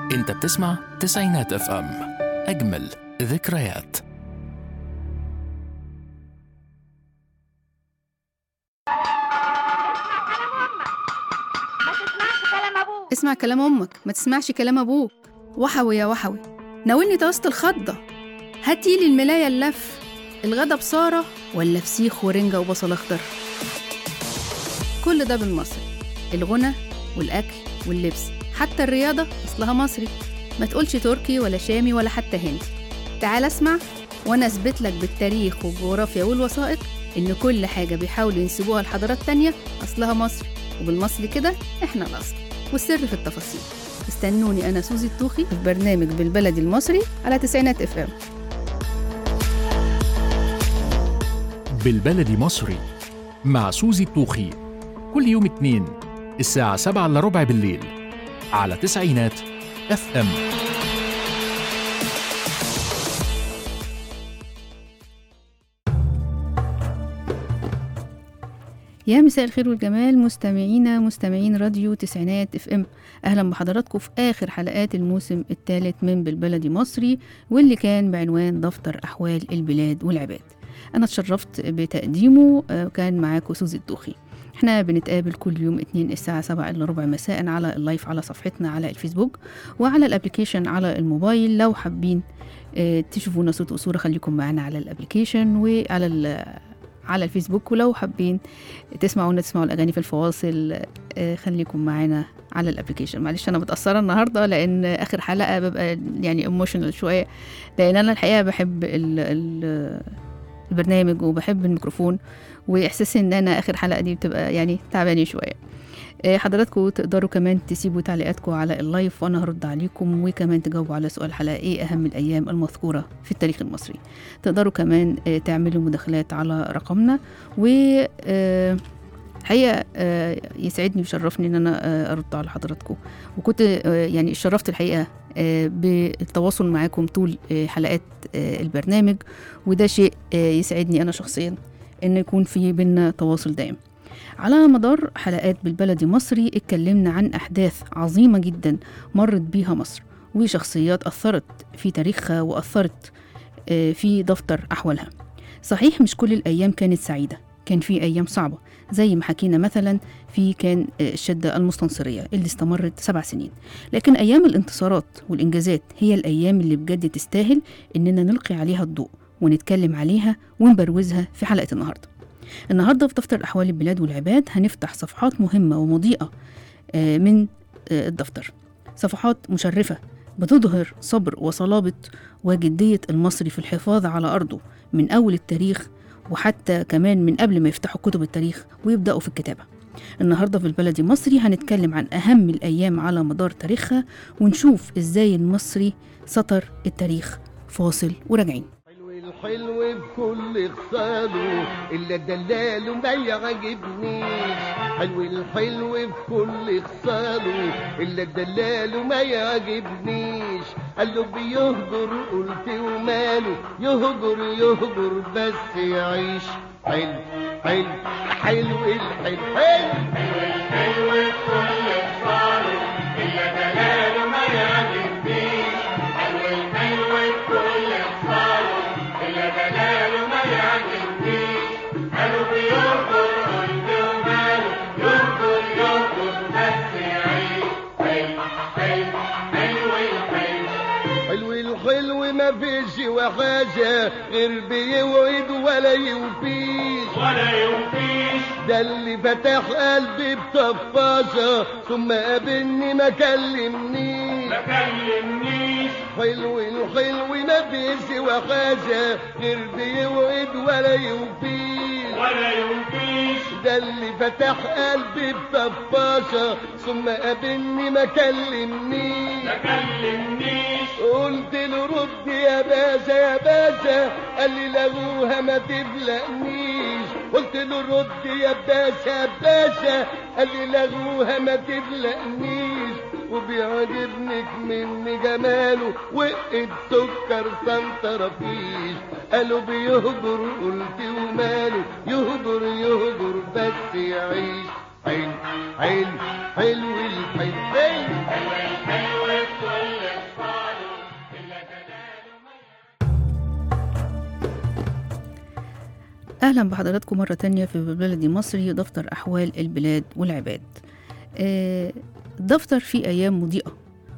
انت بتسمع تسعينات اف ام اجمل ذكريات اسمع كلام امك ما تسمعش كلام ابوك وحوي يا وحوي ناولني توسط الخضه هاتيلي الملايه اللف الغدا بصاره ولا فسيخ ورنجه وبصل اخضر كل ده بالمصري الغنى والاكل واللبس حتى الرياضه اصلها مصري ما تقولش تركي ولا شامي ولا حتى هندي تعال اسمع وانا اثبت لك بالتاريخ والجغرافيا والوثائق ان كل حاجه بيحاولوا ينسبوها لحضارات تانية اصلها مصري وبالمصري كده احنا الاصل والسر في التفاصيل استنوني انا سوزي الطوخي في برنامج بالبلدي المصري على تسعينات اف ام بالبلدي مصري مع سوزي الطوخي كل يوم اثنين الساعة سبعة إلا ربع بالليل على تسعينات اف ام يا مساء الخير والجمال مستمعينا مستمعين راديو تسعينات اف ام اهلا بحضراتكم في اخر حلقات الموسم الثالث من بالبلدي مصري واللي كان بعنوان دفتر احوال البلاد والعباد انا اتشرفت بتقديمه آه، كان معاكم سوزي الدوخي احنا بنتقابل كل يوم اتنين الساعة سبعة إلا ربع مساء على اللايف على صفحتنا على الفيسبوك وعلى الابليكيشن على الموبايل لو حابين آه، تشوفونا صوت وصورة خليكم معانا على الابليكيشن وعلى ال- على الفيسبوك ولو حابين تسمعونا تسمعوا الاغاني في الفواصل آه، خليكم معانا على الابلكيشن معلش انا متاثره النهارده لان اخر حلقه ببقى يعني ايموشنال شويه لان انا الحقيقه بحب ال ال البرنامج وبحب الميكروفون واحساسي ان انا اخر حلقه دي بتبقى يعني تعباني شويه آه، حضراتكم تقدروا كمان تسيبوا تعليقاتكم على اللايف وانا هرد عليكم وكمان تجاوبوا على سؤال الحلقه ايه اهم الايام المذكوره في التاريخ المصري تقدروا كمان آه، تعملوا مداخلات على رقمنا و آه، الحقيقه آه، يسعدني ويشرفني ان انا آه، ارد على حضراتكم وكنت آه، يعني اتشرفت الحقيقه آه، بالتواصل معاكم طول آه، حلقات آه، البرنامج وده شيء آه، يسعدني انا شخصيا ان يكون في بينا تواصل دائم على مدار حلقات بالبلدي مصري اتكلمنا عن احداث عظيمه جدا مرت بيها مصر وشخصيات اثرت في تاريخها واثرت آه، في دفتر احوالها صحيح مش كل الايام كانت سعيده كان في ايام صعبه زي ما حكينا مثلا في كان آه، الشده المستنصريه اللي استمرت سبع سنين لكن ايام الانتصارات والانجازات هي الايام اللي بجد تستاهل اننا نلقي عليها الضوء ونتكلم عليها ونبروزها في حلقه النهارده النهارده في دفتر احوال البلاد والعباد هنفتح صفحات مهمه ومضيئه آه، من آه، الدفتر صفحات مشرفه بتظهر صبر وصلابه وجديه المصري في الحفاظ على ارضه من اول التاريخ وحتى كمان من قبل ما يفتحوا كتب التاريخ ويبداوا في الكتابه النهارده في البلدي مصري هنتكلم عن اهم الايام على مدار تاريخها ونشوف ازاي المصري سطر التاريخ فاصل وراجعين حلو الحلو بكل خصاله الا دلاله ما يعجبنيش حلو الحلو بكل خصاله الا دلاله ما يعجبنيش قال له بيهجر قلت وماله يهجر يهجر بس يعيش حلو حلو حلو الحلو حلو حلو الحلو ما فيش وحاجة غير بيوعد ولا يوفيش ولا يوفيش ده اللي فتح قلبي بطفاشة ثم قابلني ما كلمنيش ما كلمنيش حلو الحلو ما فيش وحاجة غير بيوعد ولا يوفيش ولا يوفيش ده اللي فتح قلبي بطفاشة ثم قابلني ما كلمنيش ما كلمنيش قلت له رد يا باشا يا باشا قال لي لغوها ما تبلقنيش قلت له رد يا باشا يا باشا قال لي لغوها ما تبلقنيش وبيعجبنك من جماله وقت سكر سنتر فيش قالوا بيهجر قلت وماله يهجر يهجر بس يعيش حلو حلو حلو الحلو حلو حلو الحلو بكل أهلا بحضراتكم مرة تانية في بلدي مصري دفتر أحوال البلاد والعباد آه، دفتر فيه أيام مضيئة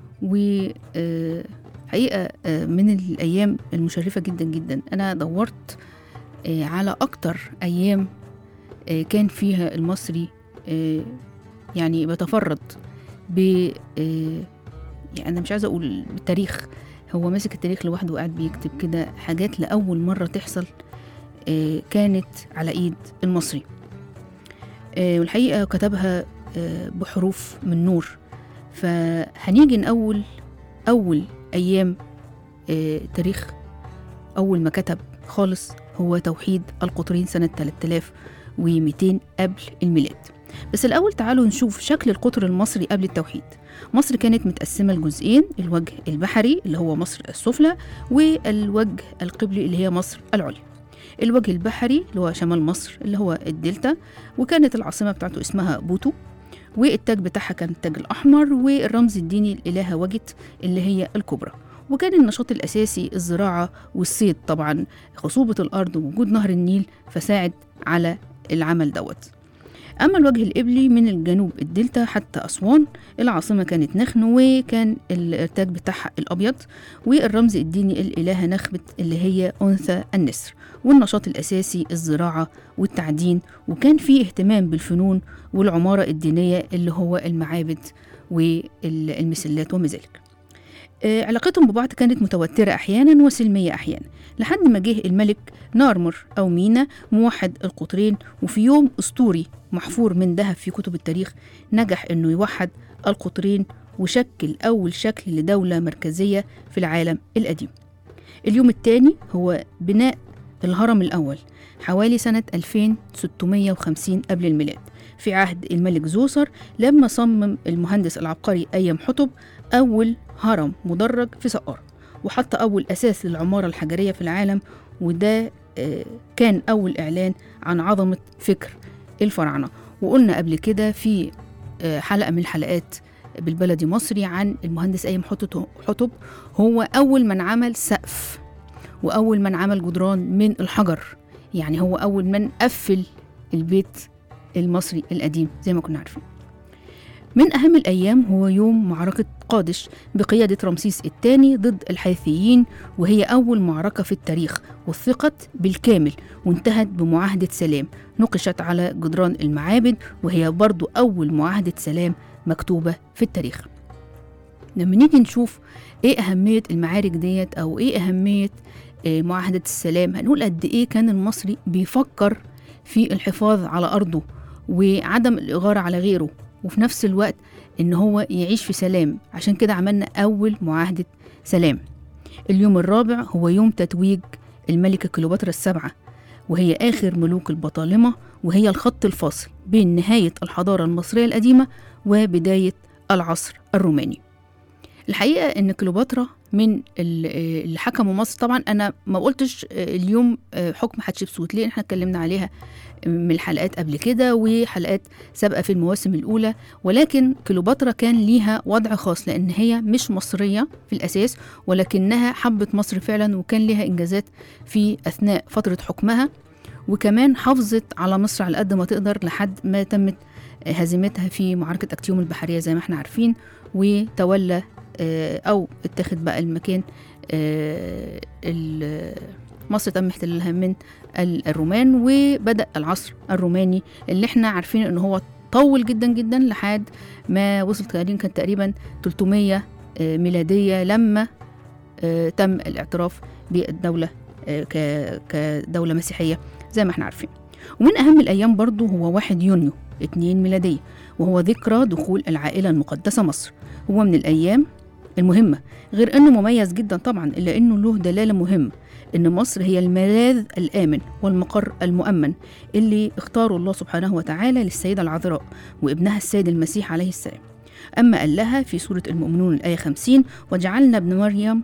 وحقيقة من الأيام المشرفة جدا جدا أنا دورت آه، على أكتر أيام آه، كان فيها المصري آه، يعني بيتفرد ب آه، يعني أنا مش عايزة أقول بالتاريخ هو ماسك التاريخ لوحده وقاعد بيكتب كده حاجات لأول مرة تحصل آه، كانت على ايد المصري آه، والحقيقه كتبها آه، بحروف من نور فهنيجي نقول اول ايام آه، تاريخ اول ما كتب خالص هو توحيد القطرين سنه 3200 قبل الميلاد بس الاول تعالوا نشوف شكل القطر المصري قبل التوحيد مصر كانت متقسمه لجزئين الوجه البحري اللي هو مصر السفلى والوجه القبلي اللي هي مصر العليا الوجه البحري اللي هو شمال مصر اللي هو الدلتا وكانت العاصمة بتاعته اسمها بوتو والتاج بتاعها كان التاج الأحمر والرمز الديني الإلهة وجت اللي هي الكبرى وكان النشاط الأساسي الزراعة والصيد طبعا خصوبة الأرض ووجود نهر النيل فساعد على العمل دوت أما الوجه القبلي من الجنوب الدلتا حتى أسوان العاصمة كانت نخن وكان الارتاج بتاعها الأبيض والرمز الديني الإلهة نخبت اللي هي أنثى النسر والنشاط الأساسي الزراعة والتعدين وكان فيه اهتمام بالفنون والعمارة الدينية اللي هو المعابد والمسلات وما ذلك آه، علاقتهم ببعض كانت متوترة أحيانا وسلمية أحيانا لحد ما جه الملك نارمر أو مينا موحد القطرين وفي يوم أسطوري محفور من ذهب في كتب التاريخ نجح إنه يوحد القطرين وشكل أول شكل لدولة مركزية في العالم القديم اليوم الثاني هو بناء الهرم الأول حوالي سنة 2650 قبل الميلاد في عهد الملك زوسر لما صمم المهندس العبقري أيام حطب أول هرم مدرج في سقارة وحط أول أساس للعمارة الحجرية في العالم وده آه، كان أول إعلان عن عظمة فكر الفراعنة وقلنا قبل كده في آه، حلقة من الحلقات بالبلدي مصري عن المهندس أيام حطب حطب هو أول من عمل سقف وأول من عمل جدران من الحجر يعني هو أول من قفل البيت المصري القديم زي ما كنا عارفين من أهم الأيام هو يوم معركة قادش بقيادة رمسيس الثاني ضد الحيثيين وهي أول معركة في التاريخ وثقت بالكامل وانتهت بمعاهدة سلام نقشت على جدران المعابد وهي برضو أول معاهدة سلام مكتوبة في التاريخ لما نيجي نشوف ايه أهمية المعارك ديت أو ايه أهمية آه، معاهدة السلام هنقول قد ايه كان المصري بيفكر في الحفاظ على أرضه وعدم الإغارة على غيره وفي نفس الوقت إن هو يعيش في سلام عشان كده عملنا أول معاهدة سلام اليوم الرابع هو يوم تتويج الملكة كليوباترا السبعة وهي آخر ملوك البطالمة وهي الخط الفاصل بين نهاية الحضارة المصرية القديمة وبداية العصر الروماني الحقيقة إن كليوباترا من ال- اللي حكموا مصر طبعا أنا ما قلتش اليوم حكم حتشبسوت ليه احنا اتكلمنا عليها من الحلقات قبل كده وحلقات سابقة في المواسم الأولى ولكن كليوباترا كان ليها وضع خاص لأن هي مش مصرية في الأساس ولكنها حبت مصر فعلا وكان ليها إنجازات في أثناء فترة حكمها وكمان حافظت على مصر على قد ما تقدر لحد ما تمت هزيمتها في معركة أكتيوم البحرية زي ما احنا عارفين وتولى آه، أو اتخذ بقى المكان آه، ال- مصر تم احتلالها من ال- الرومان وبدأ العصر الروماني اللي احنا عارفين ان هو طول جدا جدا لحد ما وصل تقريبا كان تقريبا 300 آه، ميلادية لما آه، تم الاعتراف بالدولة آه، ك- كدولة مسيحية زي ما احنا عارفين ومن أهم الأيام برضو هو 1 يونيو 2 ميلادية وهو ذكرى دخول العائلة المقدسة مصر هو من الأيام المهمة غير أنه مميز جدا طبعا إلا أنه له دلالة مهمة إن مصر هي الملاذ الآمن والمقر المؤمن اللي اختاره الله سبحانه وتعالى للسيدة العذراء وابنها السيد المسيح عليه السلام أما قال لها في سورة المؤمنون الآية 50 وجعلنا ابن مريم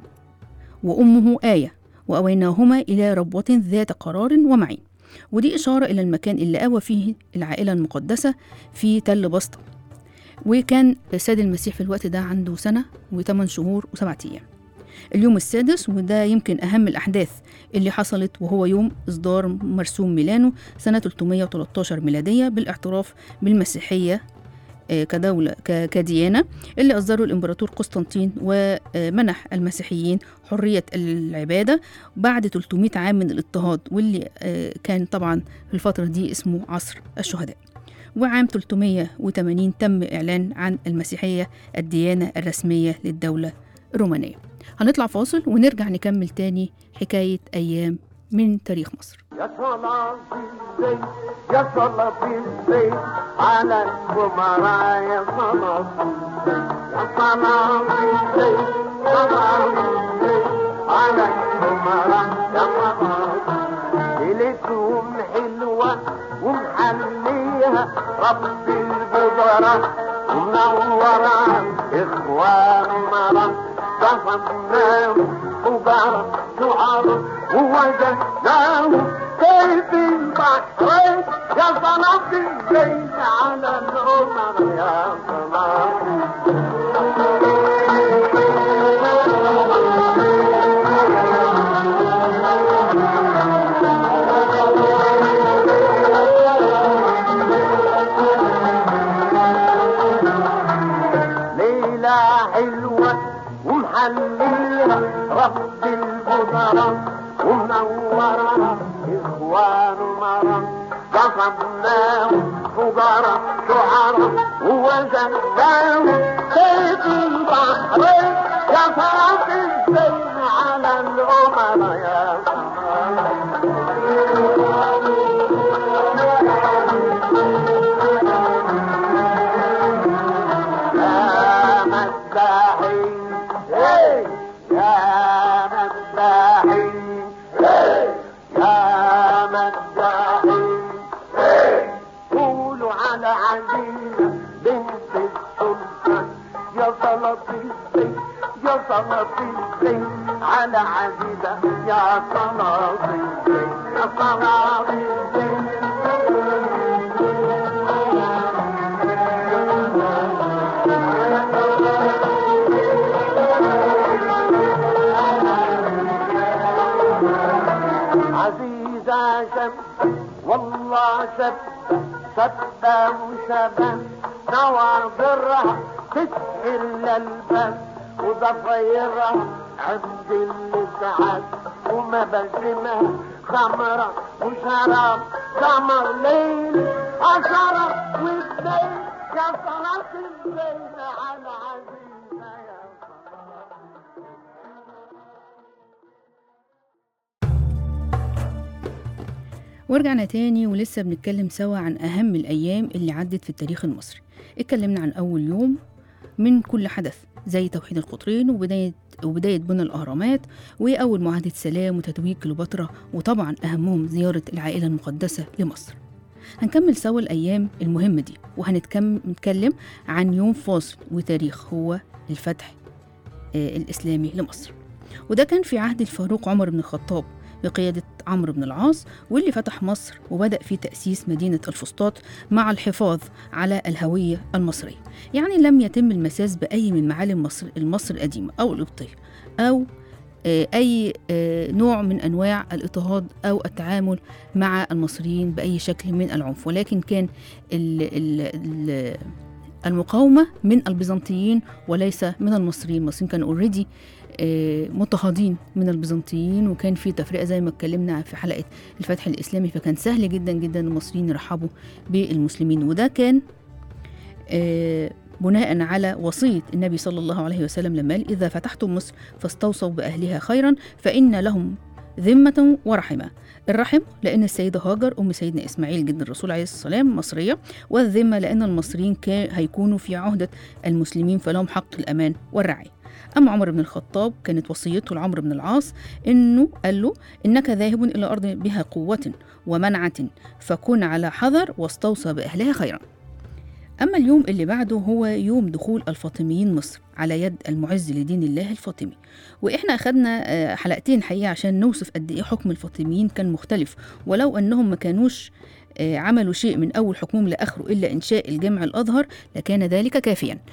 وأمه آية وأويناهما إلى ربوة ذات قرار ومعين ودي إشارة إلى المكان اللي آوى فيه العائلة المقدسة في تل بسطة وكان السيد المسيح في الوقت ده عنده سنة وثمان شهور وسبعة أيام اليوم السادس وده يمكن أهم الأحداث اللي حصلت وهو يوم إصدار مرسوم ميلانو سنة 313 ميلادية بالاعتراف بالمسيحية آه، كدولة ك- كديانة اللي أصدره الإمبراطور قسطنطين ومنح المسيحيين حرية العبادة بعد 300 عام من الاضطهاد واللي آه، كان طبعا في الفترة دي اسمه عصر الشهداء وعام 380 تم إعلان عن المسيحية الديانة الرسمية للدولة الرومانية هنطلع فاصل ونرجع نكمل تاني حكاية أيام من تاريخ مصر يا صلاة الزين يا صلاة الزين على الأمراء يا صلاة الزين يا صلاة الزين صلاة الزين على الأمراء يا صلاة ليلتهم حلوة ومحليها رب البدراء منورة إخوان مرة صفناهم وبارك شعر ووجدناهم كيف البحرين يا صلاة الزين على العمر يا صلاة ليلة حلوة ومحليها رب البدراء ومنورة إخوان مرة قصدناهم فقراء شعراء ووزناهم كيف البحرين يا صلاة الزين على الأمراء يا صلاة يا مداحين يا مداحين يا مداحين قولوا على عزيزة بنت السلطان يا صلاة الزين يا صلاة الزين على عزيزة يا صلاة الزين يا صلاة الزين عزيزة شب والله شب شبة وشبة نواظرها تسحر للبس وضفيرها عبد السعد ومبسمها خمرة وشراب قمر ليل عشرة والليل يا صلاة الليل على عزيزة يا صلاة ورجعنا تاني ولسه بنتكلم سوا عن أهم الأيام اللي عدت في التاريخ المصري اتكلمنا عن أول يوم من كل حدث زي توحيد القطرين وبداية وبداية بنى الأهرامات وأول معاهدة سلام وتتويج كليوباترا وطبعا أهمهم زيارة العائلة المقدسة لمصر هنكمل سوا الأيام المهمة دي وهنتكلم عن يوم فاصل وتاريخ هو الفتح آه، الإسلامي لمصر وده كان في عهد الفاروق عمر بن الخطاب بقيادة عمرو بن العاص واللي فتح مصر وبدأ في تأسيس مدينة الفسطاط مع الحفاظ على الهوية المصرية يعني لم يتم المساس بأي من معالم مصر, المصر القديمة أو القبطية أو آه، أي آه، نوع من أنواع الاضطهاد أو التعامل مع المصريين بأي شكل من العنف ولكن كان ال ال ال المقاومة من البيزنطيين وليس من المصريين المصريين كانوا اوريدي مضطهدين من البيزنطيين وكان في تفرقة زي ما اتكلمنا في حلقة الفتح الإسلامي فكان سهل جدا جدا المصريين يرحبوا بالمسلمين وده كان آه، بناء على وصية النبي صلى الله عليه وسلم لما قال إذا فتحتم مصر فاستوصوا بأهلها خيرا فإن لهم ذمة ورحمة الرحم لأن السيدة هاجر أم سيدنا إسماعيل جد الرسول عليه الصلاة والسلام مصرية والذمة لأن المصريين كان هيكونوا في عهدة المسلمين فلهم حق الأمان والرعاية أما عمر بن الخطاب كانت وصيته لعمرو بن العاص إنه قال له إنك ذاهب إلى أرض بها قوة ومنعة فكن على حذر واستوصى بأهلها خيرا أما اليوم اللي بعده هو يوم دخول الفاطميين مصر على يد المعز لدين الله الفاطمي وإحنا أخدنا آه، حلقتين حقيقة عشان نوصف قد إيه حكم الفاطميين كان مختلف ولو أنهم ما كانوش آه، عملوا شيء من أول حكمهم لآخره إلا إنشاء الجامع الأزهر لكان ذلك كافيا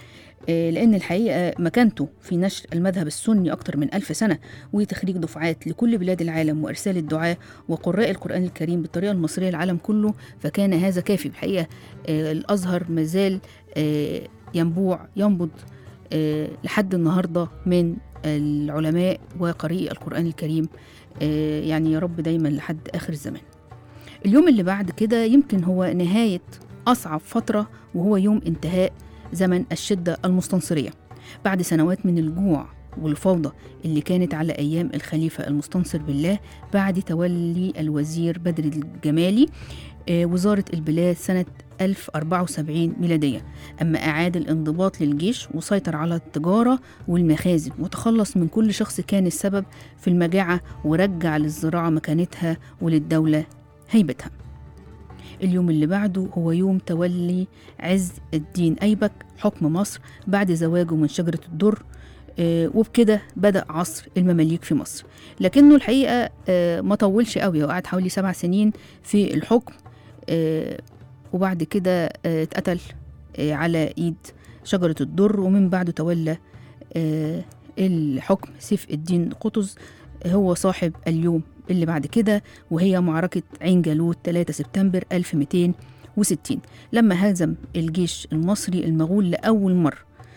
آه، لأن الحقيقة مكانته في نشر المذهب السني أكتر من ألف سنة وتخريج دفعات لكل بلاد العالم وإرسال الدعاة وقراء القرآن الكريم بالطريقة المصرية للعالم كله فكان هذا كافي الحقيقة آه، الأزهر مازال آه، ينبوع ينبض آه، لحد النهاردة من العلماء وقارئي القرآن الكريم آه، يعني يا رب دايما لحد آخر الزمان اليوم اللي بعد كده يمكن هو نهاية أصعب فترة وهو يوم انتهاء زمن الشدة المستنصرية بعد سنوات من الجوع والفوضى اللي كانت على أيام الخليفة المستنصر بالله بعد تولي الوزير بدر الجمالي آه، وزارة البلاد سنة 1074 ميلادية أما أعاد الانضباط للجيش وسيطر على التجارة والمخازن وتخلص من كل شخص كان السبب في المجاعة ورجع للزراعة مكانتها وللدولة هيبتها اليوم اللي بعده هو يوم تولي عز الدين أيبك حكم مصر بعد زواجه من شجرة الدر آه، وبكده بدأ عصر المماليك في مصر لكنه الحقيقة آه، ما طولش قوي هو قعد حوالي سبع سنين في الحكم آه، وبعد كده آه، اتقتل آه، على ايد شجرة الدر ومن بعده تولى آه، الحكم سيف الدين قطز هو صاحب اليوم اللي بعد كده وهي معركة عين جالوت 3 سبتمبر 1260 لما هزم الجيش المصري المغول لأول مرة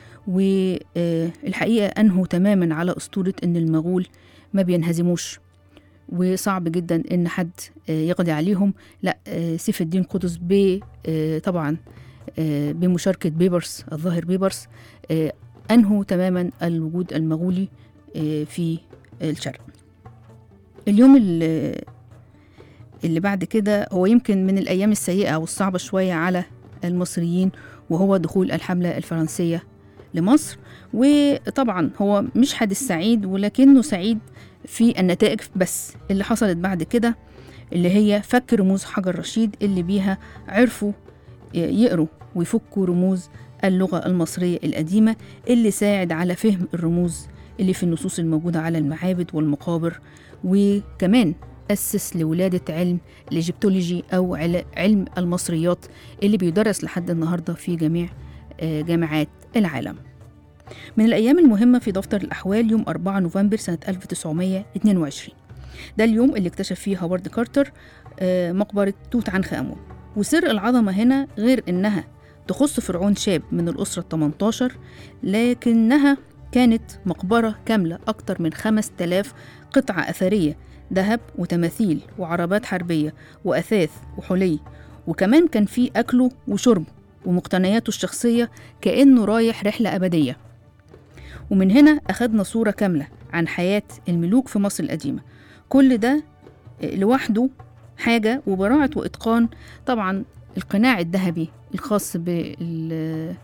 والحقيقة أنهوا تماما على أسطورة أن المغول ما بينهزموش وصعب جدا ان حد آه، يقضي عليهم لا آه، سيف الدين قطز ب آه، طبعا آه، بمشاركة بيبرس الظاهر بيبرس آه، أنهوا تماما الوجود المغولي آه، في الشرق اليوم اللي, اللي بعد كده هو يمكن من الأيام السيئة والصعبة شوية على المصريين وهو دخول الحملة الفرنسية لمصر وطبعا هو مش حادث سعيد ولكنه سعيد في النتائج بس اللي حصلت بعد كده اللي هي فك رموز حجر رشيد اللي بيها عرفوا يقروا ويفكوا رموز اللغة المصرية القديمة اللي ساعد على فهم الرموز اللي في النصوص الموجودة على المعابد والمقابر وكمان أسس لولادة علم الإيجيبتولوجي أو عل- علم المصريات اللي بيدرس لحد النهاردة في جميع آه، جامعات العالم من الأيام المهمة في دفتر الأحوال يوم 4 نوفمبر سنة 1922 ده اليوم اللي اكتشف فيه هوارد كارتر آه، مقبرة توت عنخ آمون وسر العظمة هنا غير إنها تخص فرعون شاب من الأسرة 18 لكنها كانت مقبرة كاملة أكتر من 5000 قطعة أثرية ذهب وتماثيل وعربات حربية وأثاث وحلي وكمان كان فيه أكله وشربه ومقتنياته الشخصية كأنه رايح رحلة أبدية ومن هنا أخدنا صورة كاملة عن حياة الملوك في مصر القديمة كل ده لوحده حاجة وبراعة وإتقان طبعا القناع الذهبي الخاص بالملك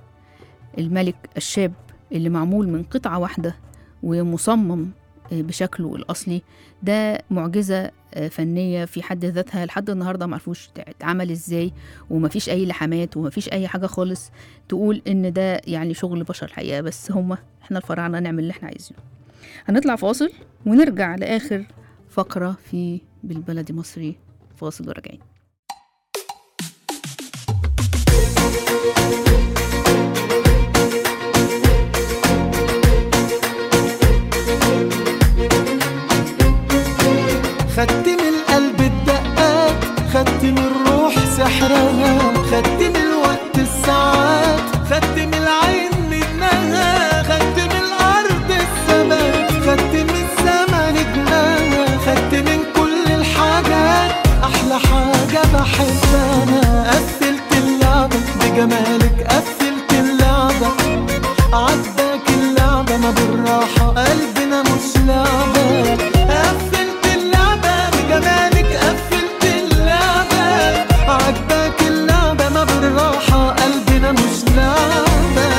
الشاب اللي معمول من قطعة واحدة ومصمم بشكله الأصلي ده معجزة فنية في حد ذاتها لحد النهاردة معرفوش اتعمل ازاي ومفيش أي لحمات ومفيش أي حاجة خالص تقول إن ده يعني شغل بشر الحقيقة بس هما احنا الفراعنة نعمل اللي احنا عايزينه هنطلع فاصل ونرجع لآخر فقرة في بالبلدي مصري فاصل وراجعين خدت من القلب الدقات خدت من الروح سحرها خدت من الوقت الساعات خدت من العين منها خدت من الارض السماء خدت من السما نجمها خدت من كل الحاجات احلى حاجه بحبها قفلت اللعبه بجمالك قفلت اللعبه عداك اللعبة ما بالراحة قلبنا مش لعبة قفلت اللعبة بجمالك قفلت اللعبة عداك اللعبة ما بالراحة قلبنا مش لعبة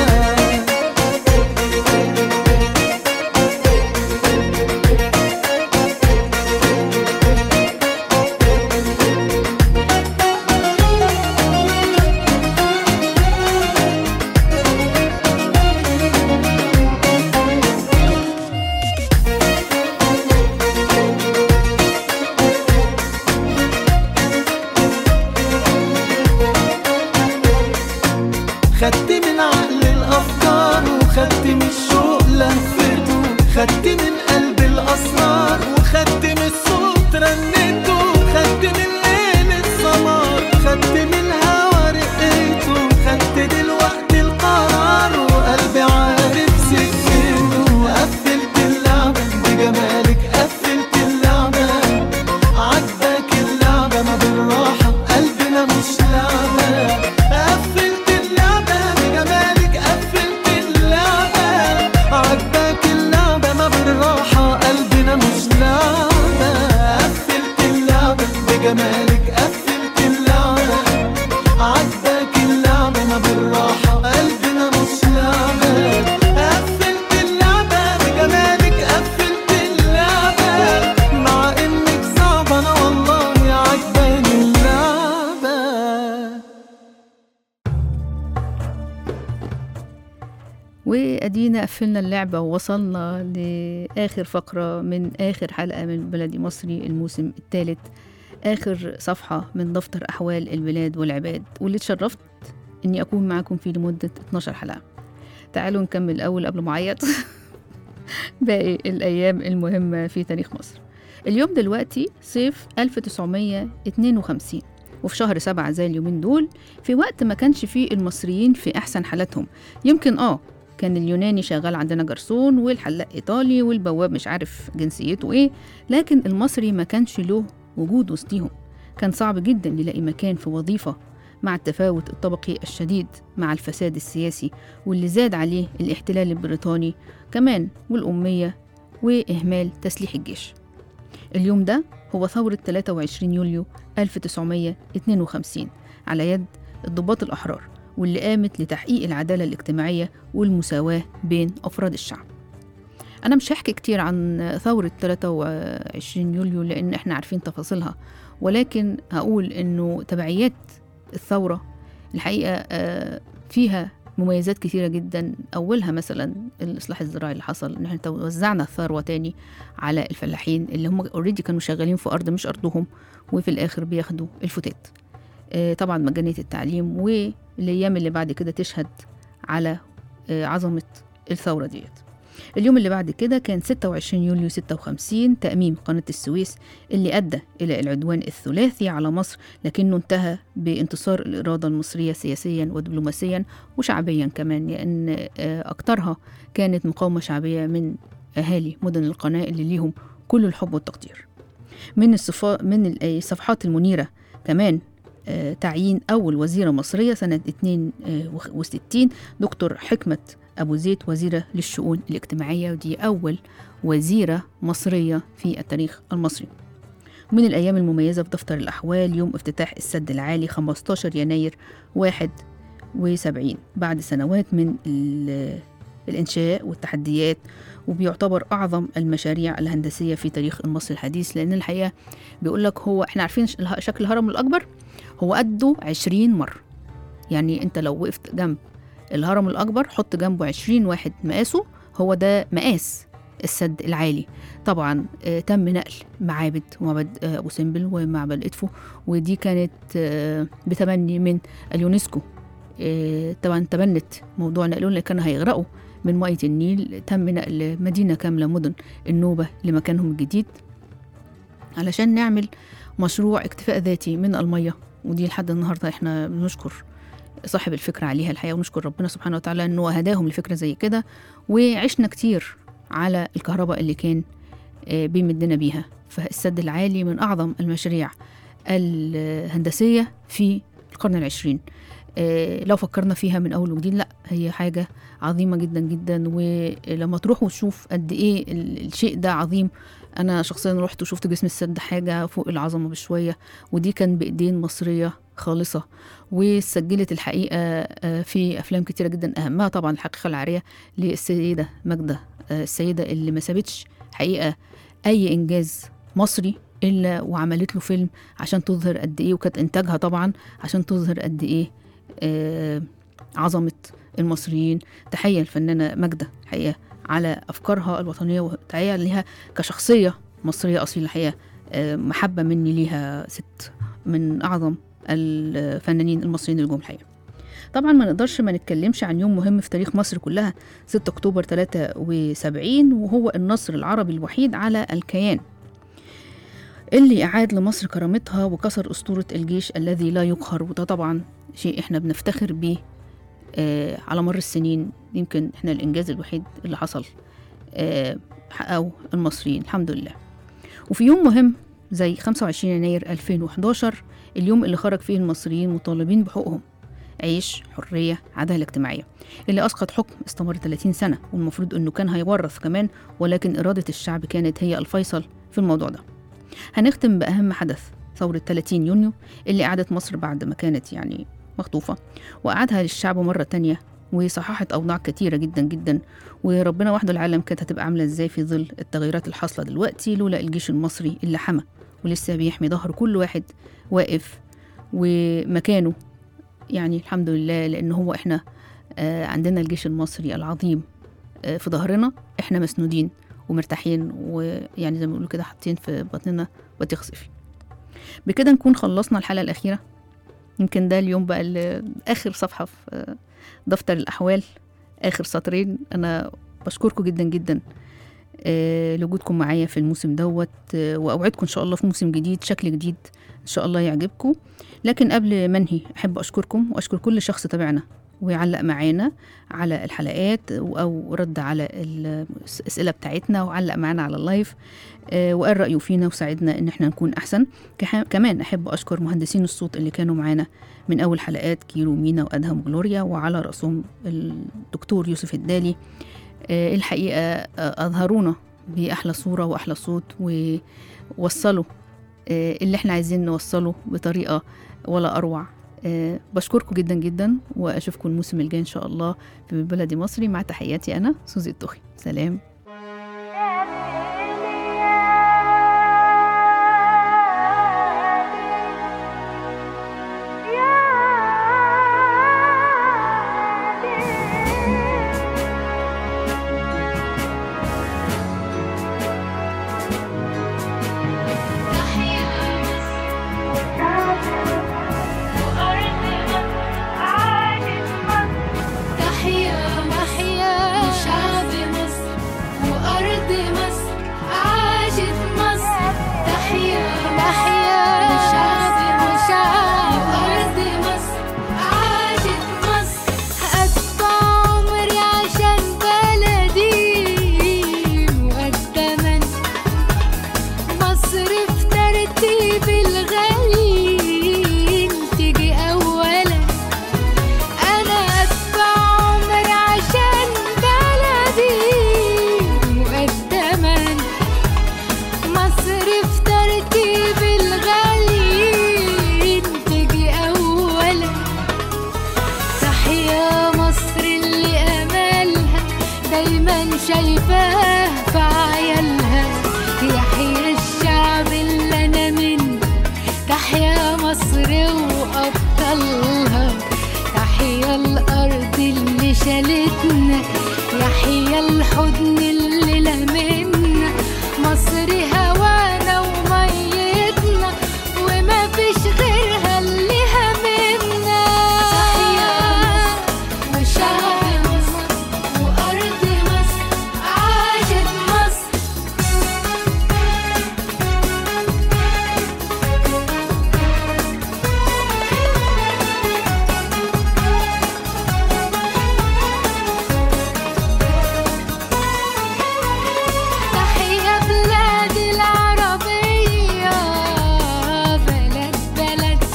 خدت من الشوق لهفته خدت من قلب الأسرار وخدت من الصوت رنته خدت من ليل السمار خدت من الهوى رقيته خدت دلوقتي القرار وقلبي عارف سكته قفلت اللعبة بجمالك قفلت اللعبة عجبك اللعبة ما بالراحة قلبنا مش لعبة قفلت اللعبة بجمالك قفلت اللعبة عجبك اللعبة ما بالراحة قلبنا مش لعبة قفلت اللعبة بجمالك قفلت اللعبة عجبك اللعبة ما بالراحة قلبنا مش لعبة قفلت اللعبة بجمالك قفلت اللعبة مع انك صعبة انا والله عجباني اللعبة وادينا قفلنا اللعبه ووصلنا لاخر فقره من اخر حلقه من بلدي مصري الموسم الثالث اخر صفحه من دفتر احوال البلاد والعباد واللي اتشرفت اني اكون معاكم فيه لمده 12 حلقه تعالوا نكمل الاول قبل ما اعيط باقي الايام المهمه في تاريخ مصر اليوم دلوقتي صيف 1952 وفي شهر سبعة زي اليومين دول في وقت ما كانش فيه المصريين في أحسن حالاتهم يمكن آه كان اليوناني شغال عندنا جرسون والحلاق إيطالي والبواب مش عارف جنسيته إيه لكن المصري ما كانش له وجود وسطيهم كان صعب جدا نلاقي مكان في وظيفة مع التفاوت الطبقي الشديد مع الفساد السياسي واللي زاد عليه الاحتلال البريطاني كمان والأمية وإهمال تسليح الجيش اليوم ده هو ثورة 23 يوليو 1952 على يد الضباط الأحرار واللي قامت لتحقيق العدالة الاجتماعية والمساواة بين أفراد الشعب أنا مش هحكي كتير عن ثورة 23 يوليو لأن إحنا عارفين تفاصيلها ولكن هقول إنه تبعيات الثورة الحقيقة آه، فيها مميزات كتيرة جدا أولها مثلا الإصلاح الزراعي اللي حصل إن احنا وزعنا الثروة تاني على الفلاحين اللي هم اوريدي كانوا شغالين في أرض مش أرضهم وفي الآخر بياخدوا الفتات آه، طبعا مجانية التعليم والأيام اللي بعد كده تشهد على آه، عظمة الثورة ديت اليوم اللي بعد كده كان 26 يوليو 56 تأميم قناة السويس اللي أدى إلى العدوان الثلاثي على مصر لكنه انتهى بانتصار الإرادة المصرية سياسيا ودبلوماسيا وشعبيا كمان لأن آه، أكترها كانت مقاومة شعبية من أهالي مدن القناة اللي ليهم كل الحب والتقدير من الصفا من ال- الصفحات المنيرة كمان آه، تعيين أول وزيرة مصرية سنة 62 دكتور حكمة أبو زيد وزيرة للشؤون الاجتماعية ودي أول وزيرة مصرية في التاريخ المصري من الأيام المميزة في دفتر الأحوال يوم افتتاح السد العالي 15 يناير 71 بعد سنوات من ال- الإنشاء والتحديات وبيعتبر أعظم المشاريع الهندسية في تاريخ المصري الحديث لأن الحقيقة بيقول لك هو إحنا عارفين ش- اله- شكل الهرم الأكبر هو قده 20 مرة يعني أنت لو وقفت جنب الهرم الأكبر حط جنبه 20 واحد مقاسه هو ده مقاس السد العالي طبعا آه، تم نقل معابد معبد آه، أبو سمبل ومعبد إدفو ودي كانت آه، بتبني من اليونسكو آه، طبعا تبنت موضوع نقلهم اللي كانوا هيغرقوا من مية النيل تم نقل مدينة كاملة مدن النوبة لمكانهم الجديد علشان نعمل مشروع اكتفاء ذاتي من المية ودي لحد النهاردة احنا بنشكر صاحب الفكرة عليها الحقيقة ونشكر ربنا سبحانه وتعالى انه هداهم لفكرة زي كده وعشنا كتير على الكهرباء اللي كان آه، بيمدنا بيها فالسد العالي من أعظم المشاريع الهندسية في القرن العشرين آه، لو فكرنا فيها من أول وجديد لا هي حاجة عظيمة جدا جدا ولما تروح وتشوف قد إيه ال- الشيء ده عظيم أنا شخصيا رحت وشفت جسم السد حاجة فوق العظمة بشوية ودي كان بإيدين مصرية خالصة وسجلت الحقيقة آه، في أفلام كتيرة جدا أهمها طبعا الحقيقة العارية للسيدة ماجدة آه، السيدة اللي ما سابتش حقيقة أي إنجاز مصري إلا وعملت له فيلم عشان تظهر قد إيه وكانت إنتاجها طبعا عشان تظهر قد إيه آه، عظمة المصريين تحية الفنانة ماجدة حقيقة على أفكارها الوطنية وتحية ليها كشخصية مصرية أصيلة الحقيقة آه، محبة مني ليها ست من أعظم الفنانين المصريين اللي جم الحقيقة طبعا ما نقدرش ما نتكلمش عن يوم مهم في تاريخ مصر كلها 6 أكتوبر 73 وهو النصر العربي الوحيد على الكيان اللي أعاد لمصر كرامتها وكسر أسطورة الجيش الذي لا يقهر وده طبعا شيء احنا بنفتخر بيه آه على مر السنين يمكن احنا الإنجاز الوحيد اللي حصل آه حققه المصريين الحمد لله وفي يوم مهم زي 25 يناير 2011 اليوم اللي خرج فيه المصريين مطالبين بحقوقهم عيش حرية عدالة اجتماعية اللي أسقط حكم استمر 30 سنة والمفروض أنه كان هيورث كمان ولكن إرادة الشعب كانت هي الفيصل في الموضوع ده هنختم بأهم حدث ثورة 30 يونيو اللي أعادت مصر بعد ما كانت يعني مخطوفة وأعادها للشعب مرة تانية وصححت أوضاع كتيرة جدا جدا وربنا وحده العالم كانت هتبقى عاملة ازاي في ظل التغيرات الحاصلة دلوقتي لولا الجيش المصري اللي حمى ولسه بيحمي ظهر كل واحد واقف ومكانه يعني الحمد لله لأن هو إحنا آه عندنا الجيش المصري العظيم آه في ظهرنا إحنا مسنودين ومرتاحين ويعني زي ما بيقولوا كده حاطين في بطننا بطيخ صيفي بكده نكون خلصنا الحلقة الأخيرة يمكن ده اليوم بقى اللي آخر صفحة في آه، دفتر الأحوال آخر سطرين أنا بشكركم جدا جدا آه، لوجودكم معايا في الموسم دوت آه، وأوعدكم إن شاء الله في موسم جديد شكل جديد إن شاء الله يعجبكم لكن قبل ما انهي أحب أشكركم وأشكر كل شخص تابعنا ويعلق معانا على الحلقات أو رد على الأسئلة بتاعتنا وعلق معانا على اللايف آه، وقال رأيه فينا وساعدنا إن احنا نكون أحسن كح- كمان أحب أشكر مهندسين الصوت اللي كانوا معانا من أول حلقات كيرو مينا وأدهم وجلوريا وعلى رأسهم الدكتور يوسف الدالي آه، الحقيقة آه، أظهرونا بأحلى صورة وأحلى صوت ووصلوا آه، اللي احنا عايزين نوصله بطريقة ولا أروع آه، بشكركم جدا جدا وأشوفكم الموسم الجاي إن شاء الله في بلدي مصري مع تحياتي أنا سوزي الطخي سلام تحيا محيا شعب مصر وأرض مصر عاشت مصر تحيا محيا شعب وشعب وأرض مصر عاشت مصر أدفع عمري عشان بلدي مقدما مصر في ترتيب الغالي تيجي أولا أنا أدفع عمر عشان بلدي مقدما مصر في ترتيب الغالي تجي أولا تحيا مصر اللي أملها دايما شايفاه في عيالها يحيى الشعب اللي أنا منه تحيا مصر وأبطالها تحيا الأرض اللي شالتنا يحيا الحضن اللي لمنا مصر هوانا وميتنا وما فيش غيرها اللي همنا تحيا وشعب مصر وأرض مصر عاشت مصر تحيا بلادي العربية بلد بلد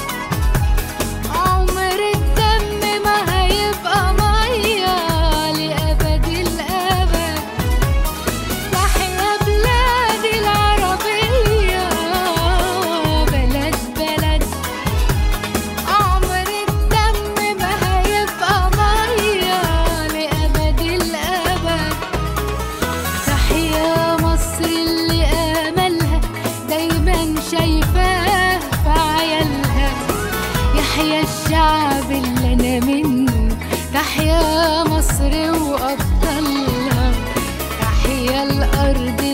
عمر الدم ما هيبقى مية لأبد الأبد تحيا بلادي العربية بلد بلد عمر الدم ما هيبقى مية لأبد الأبد تحيا مصر اللي آملها دايما شايفاه في عيالها يحيا الشعب اللي أنا منه تحيا مصر وأبطالها تحيا الأرض